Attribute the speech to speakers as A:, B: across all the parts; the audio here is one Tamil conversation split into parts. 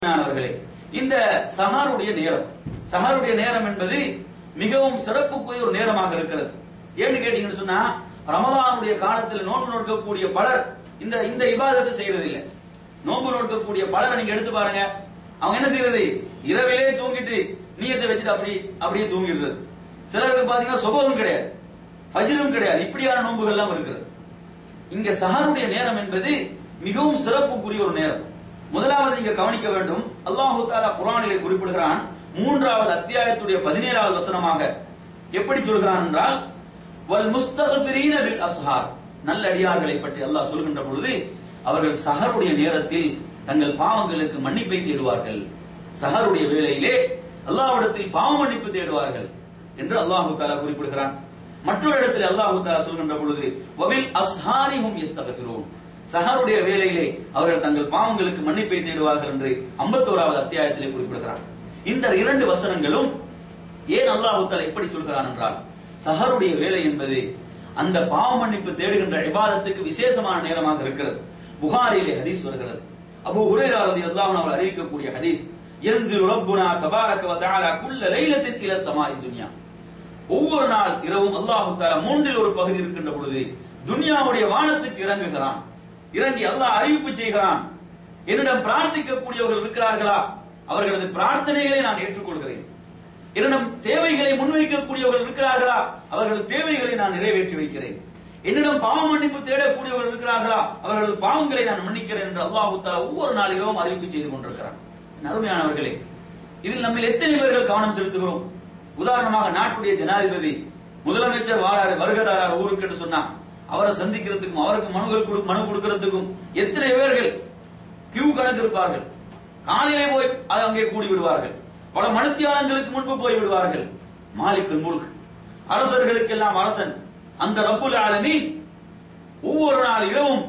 A: அவர்களே இந்த சஹாருடைய நேரம் சஹாருடைய நேரம் என்பது மிகவும் சிறப்புக்குரிய ஒரு நேரமாக இருக்கிறது ஏன்னு கேட்டீங்கன்னு சொன்னா ரமதானுடைய காலத்தில் நோன்பு நோக்கக்கூடிய பலர் இந்த இந்த இபாதத்தை செய்யறது இல்ல நோன்பு நோக்கக்கூடிய பலரை நீங்க எடுத்து பாருங்க அவங்க என்ன செய்யறது இரவிலே தூங்கிட்டு நீயத்தை வச்சுட்டு அப்படி அப்படியே தூங்கிடுறது சிலருக்கு பாத்தீங்கன்னா சுபமும் கிடையாது ஃபஜ்ரும் கிடையாது இப்படியான நோன்புகள் எல்லாம் இருக்கிறது இங்க சஹருடைய நேரம் என்பது மிகவும் சிறப்புக்குரிய ஒரு நேரம் முதலாவது இங்க கவனிக்க வேண்டும் அல்லாஹு தாலா குரானிலே குறிப்பிடுகிறான் மூன்றாவது அத்தியாயத்துடைய பதினேழாவது வசனமாக எப்படி சொல்கிறான் என்றால் வல் முஸ்தகபிரீன பில் அஸ்ஹார் நல்லடியார்களை பற்றி அல்லாஹ் சொல்கின்ற பொழுது அவர்கள் சஹருடைய நேரத்தில் தங்கள் பாவங்களுக்கு மன்னிப்பை தேடுவார்கள் சஹருடைய வேளையிலே அல்லாஹ்விடத்தில் பாவ மன்னிப்பு தேடுவார்கள் என்று அல்லாஹு தாலா குறிப்பிடுகிறான் மற்றொரு இடத்தில் அல்லாஹு தாலா சொல்கின்ற பொழுது வபில் அஸ்ஹாரிஹும் யஸ்தகஃபிரூன் சஹருடைய வேளையிலே அவர்கள் தங்கள் பாவங்களுக்கு மன்னிப்பை தேடுவார்கள் என்று ஐம்பத்தோராவது அத்தியாயத்திலே குறிப்பிடுகிறார் இந்த இரண்டு வசனங்களும் ஏன் அல்லாஹு தாலா எப்படி சொல்கிறான் என்றால் சஹருடைய வேலை என்பது அந்த பாவ மன்னிப்பு தேடுகின்ற இபாதத்துக்கு விசேஷமான நேரமாக இருக்கிறது புகாரிலே ஹதீஸ் வருகிறது அபூ ஹுரைரா ரலியல்லாஹு அன்ஹு அறிவிக்கக்கூடிய ஹதீஸ் யன்சிலு ரப்புனா தபாரக வ தஆலா குல்ல லைலத்தின் இல ஸமாஇ துன்யா ஒவ்வொரு நாள் இரவும் அல்லாஹு தாலா மூன்றில் ஒரு பகுதி இருக்கின்ற பொழுது துன்யாவுடைய வானத்துக்கு இறங்குகிறான் இறங்கி அல்லாஹ் அறிவிப்பு செய்கிறான் என்னிடம் பிரார்த்திக்கக்கூடியவர்கள் இருக்கிறார்களா அவர்களது பிரார்த்தனைகளை நான் ஏற்றுக்கொள்கிறேன் என்னிடம் தேவைகளை முன்வைக்கக்கூடியவர்கள் இருக்கிறார்களா அவர்களது தேவைகளை நான் நிறைவேற்றி வைக்கிறேன் என்னிடம் பாவ மன்னிப்பு தேடக்கூடியவர்கள் இருக்கிறார்களா அவர்களது பாவங்களை நான் மன்னிக்கிறேன் என்று அல்லாஹு தாலா ஒவ்வொரு நாள் இரவும் அறிவிப்பு செய்து கொண்டிருக்கிறான் அருமையானவர்களே இதில் நம்ம எத்தனை பேர்கள் கவனம் செலுத்துகிறோம் உதாரணமாக நாட்டுடைய ஜனாதிபதி முதலமைச்சர் வாராரு வருகிறார் ஊருக்கு என்று சொன்னா அவரை சந்திக்கிறதுக்கும் அவருக்கு மனுகள் கொடு- மனு கொடுக்கிறதுக்கும் எத்தனை பேர்கள் கியூ கணக்கு இருப்பார்கள் காலையிலே போய் அது அங்கே கூடி விடுவார்கள் பல மனுத்தியாளங்களுக்கு முன்பு போய் விடுவார்கள் மாலிக்குல் முல்க் அரசர்களுக்கெல்லாம் அரசன் அந்த ரப்புல் ஆலமீன் ஒவ்வொரு நாள் இரவும்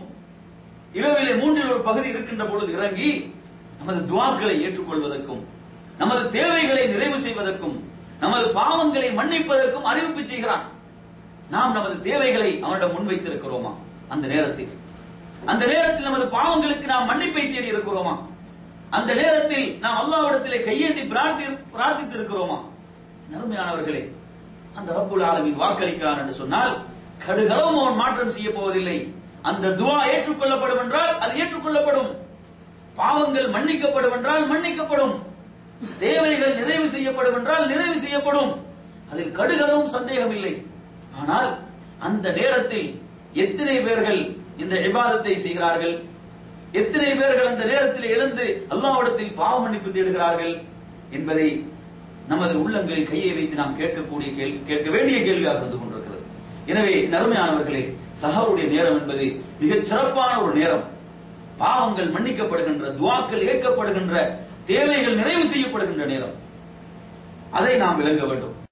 A: இரவிலே மூன்றில் ஒரு பகுதி இருக்கின்ற பொழுது இறங்கி நமது துவாக்களை ஏற்றுக்கொள்வதற்கும் நமது தேவைகளை நிறைவு செய்வதற்கும் நமது பாவங்களை மன்னிப்பதற்கும் அறிவிப்பு செய்கிறான் நாம் நமது தேவைகளை அவனிடம் முன்வைத்திருக்கிறோமா அந்த நேரத்தில் அந்த நேரத்தில் நமது பாவங்களுக்கு நாம் மன்னிப்பை தேடி இருக்கிறோமா அந்த நேரத்தில் நாம் அல்லாஹ்விடத்திலே கையேந்தி பிரார்த்தி பிரார்த்தித்திருக்கிறோமா நறுமையானவர்களே அந்த ரப்புல் ஆலமீன் வாக்களிக்கிறான் என்று சொன்னால் கடுகளவும் அவன் மாற்றம் செய்ய போவதில்லை அந்த துவா ஏற்றுக்கொள்ளப்படும் என்றால் அது ஏற்றுக்கொள்ளப்படும் பாவங்கள் மன்னிக்கப்படும் என்றால் மன்னிக்கப்படும் தேவைகள் நிறைவு செய்யப்படும் என்றால் நிறைவு செய்யப்படும் அதில் கடுகளவும் சந்தேகம் இல்லை ஆனால் அந்த நேரத்தில் எத்தனை பேர்கள் இந்த இபாதத்தை செய்கிறார்கள் எத்தனை பேர்கள் அந்த நேரத்தில் எழுந்து அல்லாஹ்விடத்தில் பாவ மன்னிப்பு தேடுகிறார்கள் என்பதை நமது உள்ளங்களில் கையை வைத்து நாம் கேட்கக்கூடிய கேள்வி கேட்க வேண்டிய கேள்வியாக இருந்து கொண்டிருக்கிறது எனவே நறுமையானவர்களே சஹருடைய நேரம் என்பது மிகச் சிறப்பான ஒரு நேரம் பாவங்கள் மன்னிக்கப்படுகின்ற துவாக்கள் ஏற்கப்படுகின்ற தேவைகள் நிறைவு செய்யப்படுகின்ற நேரம் அதை நாம் விளங்க வேண்டும்